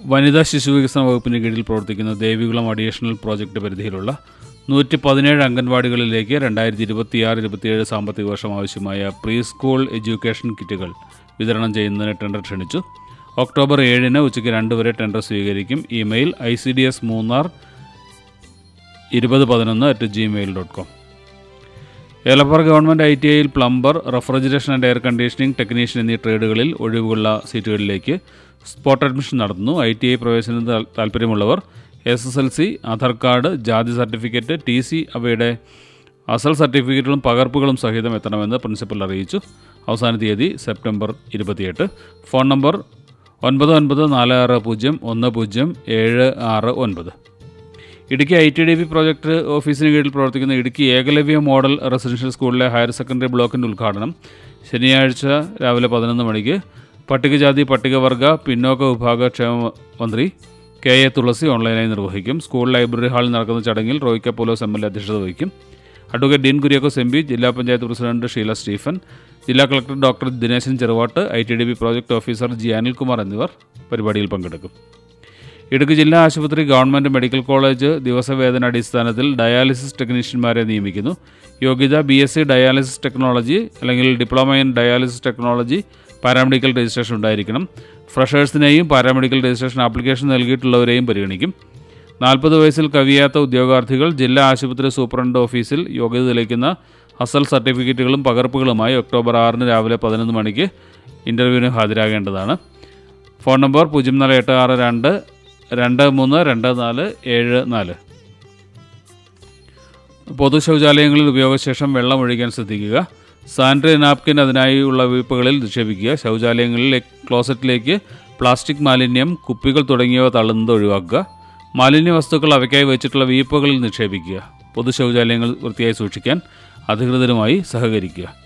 വനിതാ ശിശു വികസന വകുപ്പിന് കീഴിൽ പ്രവർത്തിക്കുന്ന ദേവികുളം അഡീഷണൽ പ്രോജക്റ്റ് പരിധിയിലുള്ള നൂറ്റി പതിനേഴ് അംഗൻവാടികളിലേക്ക് രണ്ടായിരത്തി ഇരുപത്തിയാറ് ഇരുപത്തിയേഴ് സാമ്പത്തിക വർഷം ആവശ്യമായ പ്രീ സ്കൂൾ എഡ്യൂക്കേഷൻ കിറ്റുകൾ വിതരണം ചെയ്യുന്നതിന് ടെൻഡർ ക്ഷണിച്ചു ഒക്ടോബർ ഏഴിന് ഉച്ചയ്ക്ക് രണ്ട് വരെ ടെൻഡർ സ്വീകരിക്കും email I C D S Munnar ഇരുപത് പതിനൊന്ന് at Gmail dot com Elappara government I T ഐയിൽ plumber refrigeration and air conditioning technician എന്നീ ട്രേഡുകളിൽ ഒഴിവുള്ള സീറ്റുകളിലേക്ക് സ്പോട്ട് അഡ്മിഷൻ നടത്തുന്നു ഐ ടി ഐ പ്രവേശനത്തിന് താൽ- താല്പര്യമുള്ളവർ S S L C Aadhaar card ജാതി സർട്ടിഫിക്കറ്റ് ടി സി അവയുടെ അസൽ സർട്ടിഫിക്കറ്റുകളും പകർപ്പുകളും സഹിതം എത്തണമെന്ന് പ്രിൻസിപ്പൽ അറിയിച്ചു അവസാന തീയതി സെപ്റ്റംബർ ഇരുപത്തിയെട്ട് ഫോൺ നമ്പർ ഒൻപത് ഒൻപത് നാല് ആറ് പൂജ്യം ഒന്ന് പൂജ്യം ഏഴ് ആറ് ഒൻപത് Idukki I T D P project ഓഫീസിന് കീഴിൽ പ്രവർത്തിക്കുന്ന ഇടുക്കി ഏകലവ്യ മോഡൽ റെസിഡൻഷ്യൽ സ്കൂളിലെ ഹയർ സെക്കൻഡറി ബ്ലോക്കിൻ്റെ ഉദ്ഘാടനം ശനിയാഴ്ച രാവിലെ പതിനൊന്ന് മണിക്ക് പട്ടികജാതി പട്ടികവർഗ പിന്നോക്ക വിഭാഗ ക്ഷേമ മന്ത്രി കെ എ തുളസി ഓൺലൈനായി നിർവഹിക്കും സ്കൂൾ ലൈബ്രറി ഹാളിൽ നടക്കുന്ന ചടങ്ങിൽ Roy K Paulose M L A അധ്യക്ഷത വഹിക്കും advocate Dean Kuriakose M P ജില്ലാ പഞ്ചായത്ത് പ്രസിഡന്റ് ഷീല സ്റ്റീഫൻ ജില്ലാ collector doctor Dineshan Cheruvattu I T D B project officer G Anilkumar എന്നിവർ പരിപാടിയിൽ പങ്കെടുക്കും ഇടുക്കി ജില്ലാ ആശുപത്രി ഗവൺമെൻറ് മെഡിക്കൽ കോളേജ് ദിവസവേതന അടിസ്ഥാനത്തിൽ ഡയാലിസിസ് ടെക്നീഷ്യന്മാരെ നിയമിക്കുന്നു യോഗ്യത B S C dialysis technology അല്ലെങ്കിൽ diploma in dialysis technology paramedical registration ഉണ്ടായിരിക്കണം ഫ്രഷേഴ്സിനെയും പാരാമെഡിക്കൽ രജിസ്ട്രേഷൻ ആപ്ലിക്കേഷൻ നൽകിയിട്ടുള്ളവരെയും പരിഗണിക്കും നാൽപ്പത് വയസ്സിൽ കവിയാത്ത ഉദ്യോഗാർത്ഥികൾ ജില്ലാ ആശുപത്രി സൂപ്രണ്ട് ഓഫീസിൽ യോഗ്യത തെളിയിക്കുന്ന അസൽ സർട്ടിഫിക്കറ്റുകളും പകർപ്പുകളുമായി ഒക്ടോബർ ആറിന് രാവിലെ പതിനൊന്ന് മണിക്ക് ഇൻ്റർവ്യൂവിന് ഹാജരാകേണ്ടതാണ് ഫോൺ നമ്പർ പൂജ്യം നാല് എട്ട് ആറ് രണ്ട് രണ്ട് മൂന്ന് രണ്ട് നാല് ഏഴ് നാല് പൊതു ശൗചാലയങ്ങളിൽ ഉപയോഗശേഷം വെള്ളം ഒഴിക്കാൻ ശ്രദ്ധിക്കുക സാനിറ്ററി നാപ്കിൻ അതിനായുള്ള വീപ്പുകളിൽ നിക്ഷേപിക്കുക ശൗചാലയങ്ങളിൽ ക്ലോസറ്റിലേക്ക് പ്ലാസ്റ്റിക് മാലിന്യം കുപ്പികൾ തുടങ്ങിയവ തള്ളുന്നത് ഒഴിവാക്കുക മാലിന്യ വസ്തുക്കൾ അവയ്ക്കായി വെച്ചിട്ടുള്ള വീപ്പുകളിൽ നിക്ഷേപിക്കുക പൊതു ശൗചാലയങ്ങൾ വൃത്തിയായി സൂക്ഷിക്കാൻ അധികൃതരുമായി സഹകരിക്കുക